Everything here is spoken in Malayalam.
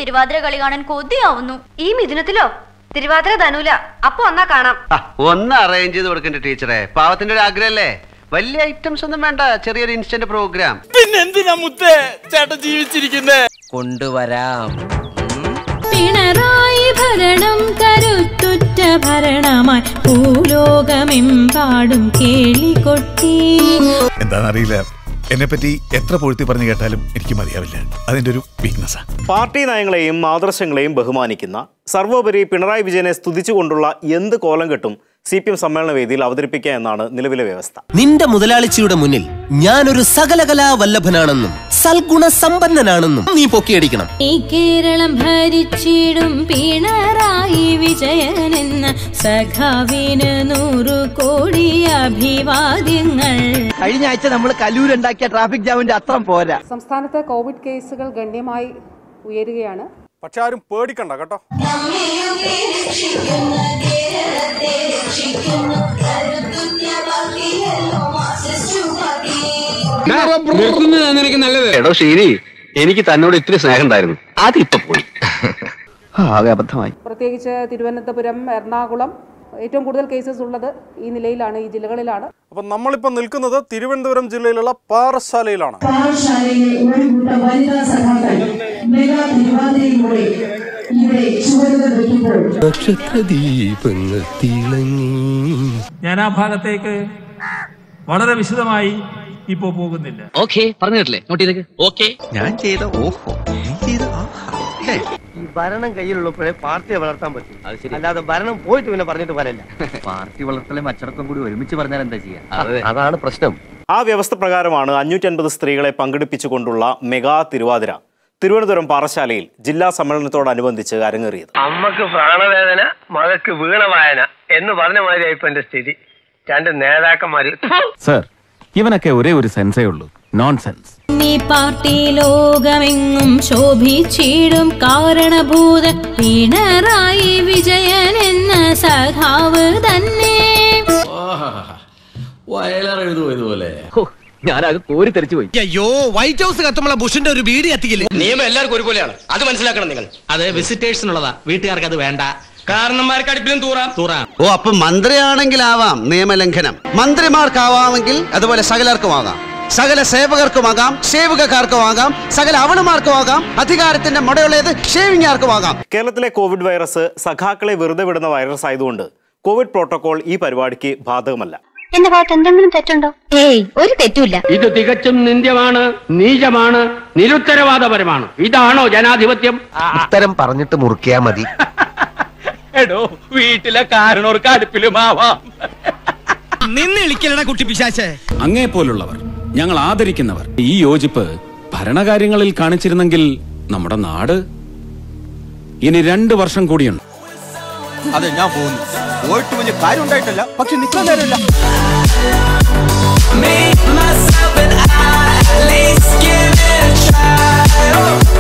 തിരുവാതിര കളി കാണാൻ കൊതിയാവുന്നു ഈ മിഥുനത്തിലോ തിരുവാതിര ധനൂല അപ്പൊ ഒന്നാ കാണാം ആ, ഒന്ന് അറേഞ്ച് ചെയ്ത് കൊടുക്കണ്ട ടീച്ചറെ പാവത്തിന്റെ ഒരു ആഗ്രഹമല്ലേ വലിയ ഐറ്റംസ് ഒന്നും വേണ്ട ചെറിയൊരു ഇൻസ്റ്റന്റ് പ്രോഗ്രാം പിന്നെന്തിനാ മുത്തേ ചേട്ടൻ ജീവിച്ചിരിക്കുന്നേ കൊണ്ടുവരാം പിണറായി ഭരണം കരുത്തുറ്റ ഭരണമായി ഭൂലോകമെമ്പാടും കേളികൊട്ടി എന്താണെന്നറിയില്ല എന്നെപ്പറ്റി എത്ര പൊഴുത്തി പറഞ്ഞു കേട്ടാലും എനിക്ക് മതിയാവില്ല അതിൻ്റെ ഒരു വീക്ക്നെസ്സാ പാർട്ടി നയങ്ങളെയും ആദർശങ്ങളെയും ബഹുമാനിക്കുന്ന സർവോപരി പിണറായി വിജയനെ സ്തുതിച്ചുകൊണ്ടുള്ള എന്ത് കോലം കെട്ടും സി പി എം സമ്മേളന വേദിയിൽ അവതരിപ്പിക്കുക എന്നാണ് നിലവിലെ വ്യവസ്ഥ നിന്റെ മുതലാളിച്ചിയുടെ മുന്നിൽ ഞാനൊരു സകലകലാ വല്ലഭനാണെന്നും സൽഗുണ സമ്പന്നനാണെന്നും നീ പൊക്കിയടിക്കണം ഈ കേരളം ഭരിച്ചിടും പിണറായി വിജയനെന്ന സഖാവിന് നൂറു കോടി അഭിവാദ്യങ്ങൾ കഴിഞ്ഞ ആഴ്ച നമ്മൾ കല്ലൂരുണ്ടാക്കിയ ട്രാഫിക് ജാമിന്റെ അത്രം പോരാ സംസ്ഥാനത്ത് കോവിഡ് കേസുകൾ ഗണ്യമായി ഉയരുകയാണ് പക്ഷെ ആരും പേടിക്കണ്ട കേട്ടോ എടോ ശരി എനിക്ക് തന്നോട് ഇത്തിരി സ്നേഹം ഉണ്ടായിരുന്നു അതിപ്പോ പോയി ആകെ അബദ്ധമായി പ്രത്യേകിച്ച് തിരുവനന്തപുരം എറണാകുളം ഏറ്റവും കൂടുതൽ കേസസ് ഉള്ളത് ഈ നിലയിലാണ് ഈ ജില്ലകളിലാണ് അപ്പൊ നമ്മളിപ്പോ നിൽക്കുന്നത് തിരുവനന്തപുരം ജില്ലയിലുള്ള പാറശാലയിലാണ് പാഠശാലയിലെ ഒരു കൂട്ടം വനിതാ സഖാക്കൾ മെഗാ തിരുവാതിരയിലൂടെ ഇവിടെ ചുവടുകൾ വയ്ക്കുമ്പോൾ നക്ഷത്രദീപങ്ങൾ തിളങ്ങി ഞാൻ ആ ഭാഗത്തേക്ക് വളരെ വിശദമായി ഇപ്പോ പോകുന്നില്ല ഓക്കെ പറഞ്ഞു കേട്ടില്ലേ നോട്ട് ചെയ്തേക്ക് ഓക്കെ ഞാൻ ചെയ്ത ഓഹോ ഈ ഭരണം കയ്യിലുള്ളപ്പോഴേ പാർട്ടിയെ വളർത്താൻ പറ്റും അല്ലാതെ ഭരണം പോയിട്ട് പിന്നെ പറഞ്ഞിട്ട് പറയില്ല പാർട്ടി വളർത്തലും അച്ചടക്കം കൂടി ഒരുമിച്ച് പറഞ്ഞാൽ എന്താ ചെയ്യാ അതാണ് പ്രശ്നം ആ വ്യവസ്ഥ പ്രകാരമാണ് അഞ്ഞൂറ്റി അൻപത് സ്ത്രീകളെ പങ്കെടുപ്പിച്ചുകൊണ്ടുള്ള മെഗാ തിരുവാതിര തിരുവനന്തപുരം പാറശാലയിൽ ജില്ലാ സമ്മേളനത്തോടനുബന്ധിച്ച് അരങ്ങേറിയത് അമ്മക്ക് പ്രാണവേദന മകക്ക് വീണവായന എന്ന് പറഞ്ഞ മാതിരിയായിപ്പോ എന്റെ സ്ഥിതി രണ്ട് നേതാക്കന്മാര് സർ ഇവനൊക്കെ ഒരേ ഒരു സെൻസേ ഉള്ളൂ നോൺസെൻസ് നീ പാർട്ടി ലോകമെങ്ങും ശോഭിച്ചിടും കാരണഭൂത പിണറായി വിജയൻ എന്ന സഖാവ് തന്നെ വയലാറെഴുതുമോ ഇതുപോലെ ഞാനത് കോരി തെറിച്ചു പോയി അയ്യോ വൈറ്റ് ഹൗസ് കത്തുമ്പോൾ ബുഷിന്റെ ഒരു ബീഡി എത്തിക്കില്ലേ നിയമം എല്ലാവർക്കും ഒരുപോലെയാണ് അത് മനസ്സിലാക്കണം നിങ്ങൾ അത് വിസിറ്റേഴ്സിനുള്ളതാ വീട്ടുകാർക്ക് അത് വേണ്ട കാരണന്മാർക്ക് അടുപ്പിലും തൂറാം തൂറാം ഓ അപ്പൊ മന്ത്രിയാണെങ്കിലാവാം നിയമലംഘനം മന്ത്രിമാർക്കാവാമെങ്കിൽ അതുപോലെ സകലർക്കുമാകാം സകല സേവകർക്കുമാകാം സേവകക്കാർക്കുമാകാം സകല അവണമാർക്കുമാകാം അധികാരത്തിന്റെ മുടയുള്ളത് ഷേവിങ്ങാർക്കുമാകാം കേരളത്തിലെ കോവിഡ് വൈറസ് സഖാക്കളെ വെറുതെ വിടുന്ന വൈറസ് ആയതുകൊണ്ട് കോവിഡ് പ്രോട്ടോകോൾ ഈ പരിപാടിക്ക് ബാധകമല്ല എന്റെ ഭാഗത്ത് എന്തെങ്കിലും തെറ്റുണ്ടോ ഏയ് ഒരു തെറ്റുമില്ല ഇത് തികച്ചും നിന്ദ്യമാണ് നീചമാണ് നിരുത്തരവാദപരമാണ് ഇതാണോ ജനാധിപത്യം ഉത്തരം പറഞ്ഞിട്ട് മുറുക്കിയാ മതി എടോ വീട്ടിലെ കാരണവർക്ക് അടുപ്പിലുമാവാം നിന്ന് ഇളിക്കലട കുട്ടി പിശാച്ചേ അങ്ങേ പോലുള്ളവർ ഞങ്ങൾ ആദരിക്കുന്നവർ ഈ യോജിപ്പ് ഭരണകാര്യങ്ങളിൽ കാണിച്ചിരുന്നെങ്കിൽ നമ്മുടെ നാട് ഇനി രണ്ടു വർഷം കൂടിയുണ്ട് അതെ ഞാൻ പോകുന്നു പോയിട്ട് വലിയ കാര്യം ഉണ്ടായിട്ടല്ല പക്ഷെ നിൽക്കാൻ നേരമില്ല Me, myself, and I, at least give it a try.